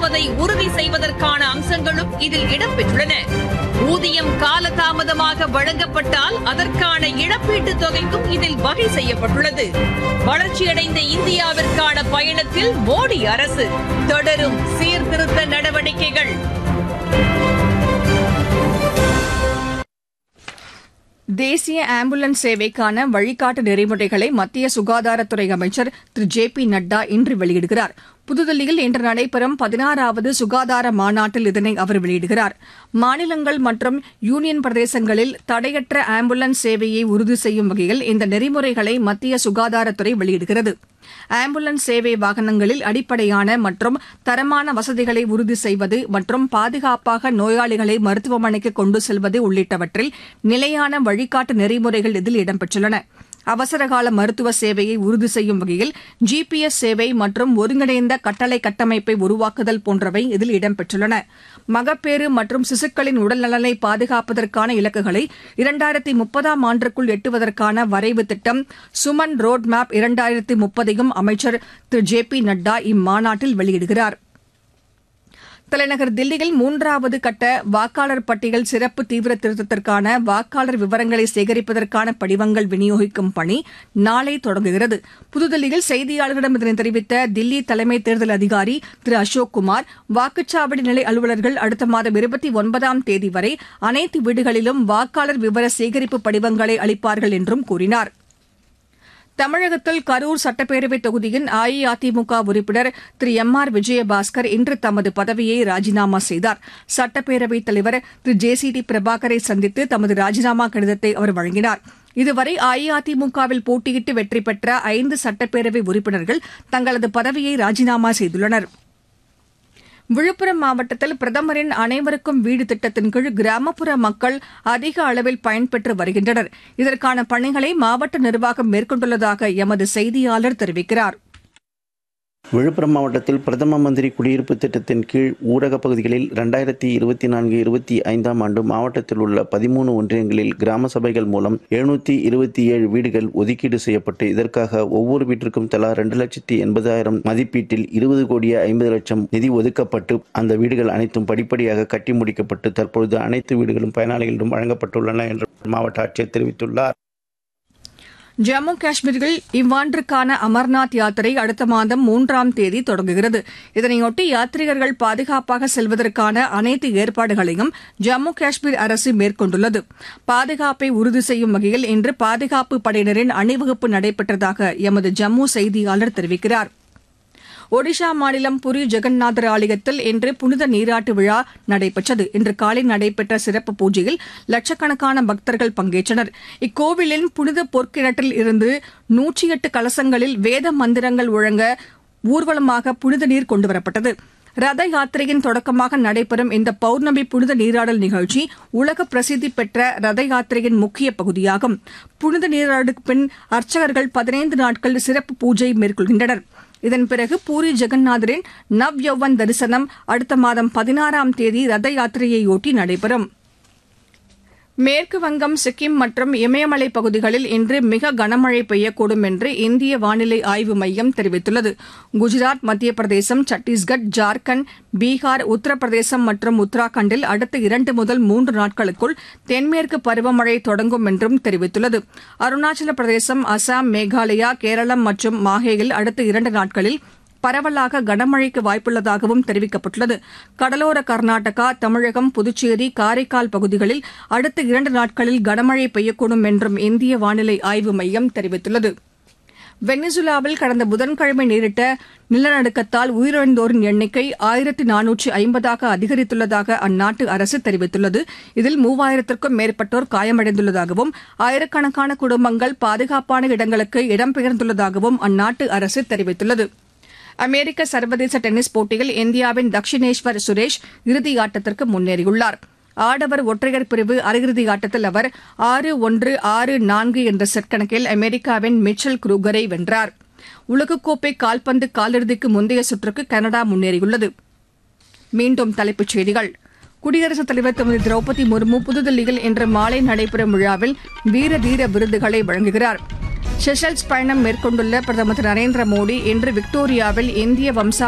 வழங்குவதை உறுதி செய்வதற்கான அம்சங்களும் இதில் இடம்பெற்றுள்ளன ஊதியம் காலதாமதமாக வழங்கப்பட்டால் அதற்கான இழப்பீட்டுத் தொகைக்கும் இதில் வகை செய்யப்பட்டுள்ளது வளர்ச்சியடைந்த இந்தியாவிற்கான பயணத்தில் மோடி அரசு தொடரும் சீர்திருத்த நடவடிக்கைகள் தேசிய ஆம்புலன்ஸ் சேவைக்கான வழிகாட்டு நெறிமுறைகளை மத்திய சுகாதாரத்துறை அமைச்சர் திரு ஜே பி நட்டா இன்று வெளியிடுகிறார் புதுதில்லியில் இன்று நடைபெறும் பதினாறாவது சுகாதார மாநாட்டில் இதனை அவர் வெளியிடுகிறார் மாநிலங்கள் மற்றும் யூனியன் பிரதேசங்களில் தடையற்ற ஆம்புலன்ஸ் சேவையை உறுதி செய்யும் வகையில் இந்த நெறிமுறைகளை மத்திய சுகாதாரத்துறை வெளியிடுகிறது ஆம்புலன்ஸ் சேவை வாகனங்களில் அடிப்படையான மற்றும் தரமான வசதிகளை உறுதி செய்வது மற்றும் பாதுகாப்பாக நோயாளிகளை மருத்துவமனைக்கு கொண்டு செல்வது உள்ளிட்டவற்றில் நிலையான வழிகாட்டு நெறிமுறைகள் இதில் இடம்பெற்றுள்ளன அவசரகால மருத்துவ சேவையை உறுதி செய்யும் வகையில் ஜிபிஎஸ் சேவை மற்றும் ஒருங்கிணைந்த கட்டளை கட்டமைப்பை உருவாக்குதல் போன்றவை இதில் இடம்பெற்றுள்ளன மகப்பேறு மற்றும் சிசுக்களின் உடல்நலனை பாதுகாப்பதற்கான இலக்குகளை இரண்டாயிரத்தி முப்பதாம் ஆண்டுக்குள் எட்டுவதற்கான வரைவு திட்டம் சுமன் ரோட் மேப் இரண்டாயிரத்தி முப்பதையும் அமைச்சர் திரு ஜே பி நட்டா இம்மாநாட்டில் வெளியிடுகிறார் தலைநகர் தில்லியில் மூன்றாவது கட்ட வாக்காளர் பட்டியல் சிறப்பு தீவிர திருத்தத்திற்கான வாக்காளர் விவரங்களை சேகரிப்பதற்கான படிவங்கள் விநியோகிக்கும் பணி நாளை தொடங்குகிறது புதுதில்லியில் செய்தியாளர்களிடம் இதனை தெரிவித்த தில்லி தலைமை தேர்தல் அதிகாரி திரு அசோக் குமார் வாக்குச்சாவடி நிலை அலுவலர்கள் அடுத்த மாதம் இருபத்தி ஒன்பதாம் தேதி வரை அனைத்து வீடுகளிலும் வாக்காளர் விவர சேகரிப்பு படிவங்களை அளிப்பார்கள் என்றும் கூறினார் தமிழகத்தில் கரூர் சட்டப்பேரவைத் தொகுதியின் அஇஅதிமுக உறுப்பினர் திரு எம் ஆர் விஜயபாஸ்கர் இன்று தமது பதவியை ராஜினாமா செய்தார் சட்டப்பேரவைத் தலைவர் திரு ஜே சி டி பிரபாகரை சந்தித்து தமது ராஜினாமா கடிதத்தை அவர் வழங்கினார் இதுவரை அஇஅதிமுகவில் போட்டியிட்டு வெற்றி பெற்ற ஐந்து சட்டப்பேரவை உறுப்பினர்கள் தங்களது பதவியை ராஜினாமா செய்துள்ளனா் விழுப்புரம் மாவட்டத்தில் பிரதமரின் அனைவருக்கும் வீடு திட்டத்தின் கீழ் கிராமப்புற மக்கள் அதிக அளவில் பயன்பெற்று வருகின்றனர் இதற்கான பணிகளை மாவட்ட நிர்வாகம் மேற்கொண்டுள்ளதாக எமது செய்தியாளர் தெரிவிக்கிறார் விழுப்புரம் மாவட்டத்தில் பிரதம மந்திரி குடியிருப்பு திட்டத்தின் கீழ் ஊரகப் பகுதிகளில் இரண்டாயிரத்தி இருபத்தி நான்கு இருபத்தி ஐந்தாம் ஆண்டு மாவட்டத்தில் உள்ள பதிமூணு ஒன்றியங்களில் கிராம சபைகள் மூலம் எழுநூத்தி இருபத்தி ஏழு வீடுகள் ஒதுக்கீடு செய்யப்பட்டு இதற்காக ஒவ்வொரு வீட்டிற்கும் தலா இரண்டு லட்சத்தி எண்பதாயிரம் மதிப்பீட்டில் இருபது கோடியே ஐம்பது லட்சம் நிதி ஒதுக்கப்பட்டு அந்த வீடுகள் அனைத்தும் படிப்படியாக கட்டி முடிக்கப்பட்டு தற்பொழுது அனைத்து வீடுகளும் பயனாளிகளிடம் வழங்கப்பட்டுள்ளன என்று மாவட்ட ஆட்சியர் தெரிவித்துள்ளார் ஜம்மு காஷ்மீரில் இவ்வாண்டிற்கான அமர்நாத் யாத்திரை அடுத்த மாதம் மூன்றாம் தேதி தொடங்குகிறது இதனையொட்டி யாத்ரீகர்கள் பாதுகாப்பாக செல்வதற்கான அனைத்து ஏற்பாடுகளையும் ஜம்மு காஷ்மீர் அரசு மேற்கொண்டுள்ளது பாதுகாப்பை உறுதி செய்யும் வகையில் இன்று பாதுகாப்பு படையினரின் அணிவகுப்பு நடைபெற்றதாக எமது ஜம்மு செய்தியாளர் தெரிவிக்கிறார் ஒடிஷா மாநிலம் புரி ஜெகந்நாதர் ஆலயத்தில் இன்று புனித நீராட்டு விழா நடைபெற்றது இன்று காலை நடைபெற்ற சிறப்பு பூஜையில் லட்சக்கணக்கான பக்தர்கள் பங்கேற்றனர் இக்கோவிலின் புனித பொற்கிணற்றில் இருந்து நூற்றி எட்டு கலசங்களில் வேத மந்திரங்கள் ஒழங்க ஊர்வலமாக புனித நீர் கொண்டுவரப்பட்டது ரத யாத்திரையின் தொடக்கமாக நடைபெறும் இந்த பௌர்ணமி புனித நீராடல் நிகழ்ச்சி உலக பிரசித்தி பெற்ற ரத யாத்திரையின் முக்கிய பகுதியாகும் புனித நீராடலுக்கு பின் அர்ச்சகர்கள் பதினைந்து நாட்கள் சிறப்பு பூஜை மேற்கொள்கின்றனர் இதன் பிறகு பூரி ஜெகந்நாதரின் நவ் யௌவன் தரிசனம் அடுத்த மாதம் பதினாறாம் தேதி ரத யாத்திரையையொட்டி நடைபெறும் மேற்கு வங்கம் சிக்கிம் மற்றும் இமயமலை பகுதிகளில் இன்று மிக கனமழை பெய்யக்கூடும் என்று இந்திய வானிலை ஆய்வு மையம் தெரிவித்துள்ளது குஜராத் மத்திய பிரதேசம் சத்தீஸ்கர் ஜார்க்கண்ட் பீகார் உத்தரப்பிரதேசம் மற்றும் உத்தராகண்டில் அடுத்த இரண்டு முதல் மூன்று நாட்களுக்குள் தென்மேற்கு பருவமழை தொடங்கும் என்றும் தெரிவித்துள்ளது அருணாச்சல பிரதேசம் அசாம் மேகாலயா கேரளம் மற்றும் மாஹேயில் அடுத்த இரண்டு நாட்களில் பரவலாக கனமழைக்கு வாய்ப்புள்ளதாகவும் தெரிவிக்கப்பட்டுள்ளது கடலோர கர்நாடகா தமிழகம் புதுச்சேரி காரைக்கால் பகுதிகளில் அடுத்த இரண்டு நாட்களில் கனமழை பெய்யக்கூடும் என்றும் இந்திய வானிலை ஆய்வு மையம் தெரிவித்துள்ளது வெனிசுலாவில் கடந்த புதன்கிழமை நேரிட்ட நிலநடுக்கத்தால் உயிரிழந்தோரின் எண்ணிக்கை ஆயிரத்தி நானூற்று ஐம்பதாக அதிகரித்துள்ளதாக அந்நாட்டு அரசு தெரிவித்துள்ளது இதில் மூவாயிரத்திற்கும் மேற்பட்டோர் காயமடைந்துள்ளதாகவும் ஆயிரக்கணக்கான குடும்பங்கள் பாதுகாப்பான இடங்களுக்கு இடம்பெயர்ந்துள்ளதாகவும் அந்நாட்டு அரசு தெரிவித்துள்ளது அமெரிக்க சர்வதேச டென்னிஸ் போட்டியில் இந்தியாவின் தக்ஷினேஸ்வர் சுரேஷ் இறுதி ஆட்டத்திற்கு முன்னேறியுள்ளார் ஆடவர் ஒற்றையர் பிரிவு அரையிறுதி ஆட்டத்தில் அவர் ஆறு ஒன்று ஆறு நான்கு என்ற செட் கணக்கில் அமெரிக்காவின் மிச்சல் குரூகரை வென்றார் உலகக்கோப்பை கால்பந்து காலிறுதிக்கு முந்தைய சுற்றுக்கு கனடா முன்னேறியுள்ளது மீண்டும் தலைப்புச் செய்திகள் குடியரசுத் தலைவர் திருமதி திரௌபதி முர்மு புதுதில்லியில் இன்று மாலை நடைபெறும் விழாவில் வீர தீர விருதுகளை வழங்குகிறார் செஷல்ஸ் பயணம் மேற்கொண்டுள்ள பிரதமர் திரு நரேந்திர மோடி இன்று விக்டோரியாவில் இந்திய வம்சா